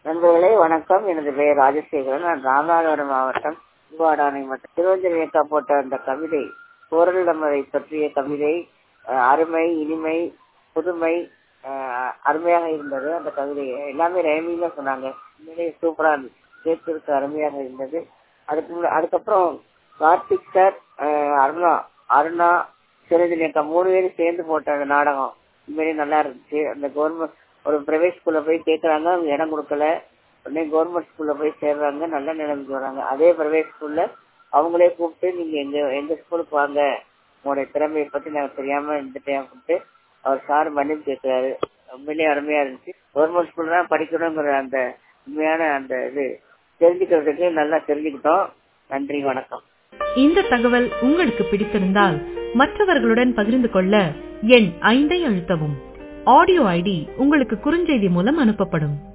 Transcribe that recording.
நண்பர்களே வணக்கம் எனது பெயர் ராஜசேகரன் நான் ராமநாதபுரம் மாவட்டம் திருவாடானை மற்றும் திருவஞ்சல் இயக்கா போட்ட அந்த கவிதை போரடமரை பற்றிய கவிதை அஹ், அருமை இனிமை புதுமை அஹ், அருமையாக இருந்தது அந்த கவிதை எல்லாமே ரைமிங்கா சொன்னாங்க உண்மையிலேயே சூப்பரா இருந்துச்சு கேட்பதற்கு அருமையாக இருந்தது அதுக்கு முன்ன- அதுக்கப்புறம் கார்த்திக் சார் அஹ், அருணா அருணா சிறஜன் இயக்கா மூணு பேரும் சேர்ந்து போட்ட அந்த நாடகம் உண்மையிலேயே நல்லா இருந்துச்சு அந்த கவர்மெண்ட் ஒரு பிரைவேட் ஸ்கூல்ல போய் கேட்கறாங்க அவங்க இடம் கொடுக்கல உடனே கவர்மெண்ட் ஸ்கூல்ல போய் சேர்றாங்க நல்ல நிலைமைக்கு வராங்க அதே பிரைவேட் ஸ்கூல்ல அவங்களே கூப்பிட்டு நீங்க எங்க எங்க ஸ்கூலுக்கு வாங்க உங்களுடைய திறமையை பத்தி நான் தெரியாம இருந்துட்டேன் அப்படின்ட்டு அவர் சார் மன்னிப்பு கேட்கிறாரு உண்மையிலேயே அருமையா இருந்துச்சு கவர்மெண்ட் ஸ்கூல்ல தான் படிக்கணுங்கிற அந்த உண்மையான அந்த இது தெரிஞ்சுக்கிறதுக்கு நல்லா தெரிஞ்சுக்கிட்டோம் நன்றி வணக்கம் இந்த தகவல் உங்களுக்கு பிடித்திருந்தால் மற்றவர்களுடன் பகிர்ந்து கொள்ள எண் ஐந்தை அழுத்தவும் ஆடியோ ஐடி உங்களுக்கு குறுஞ்செய்தி மூலம் அனுப்பப்படும்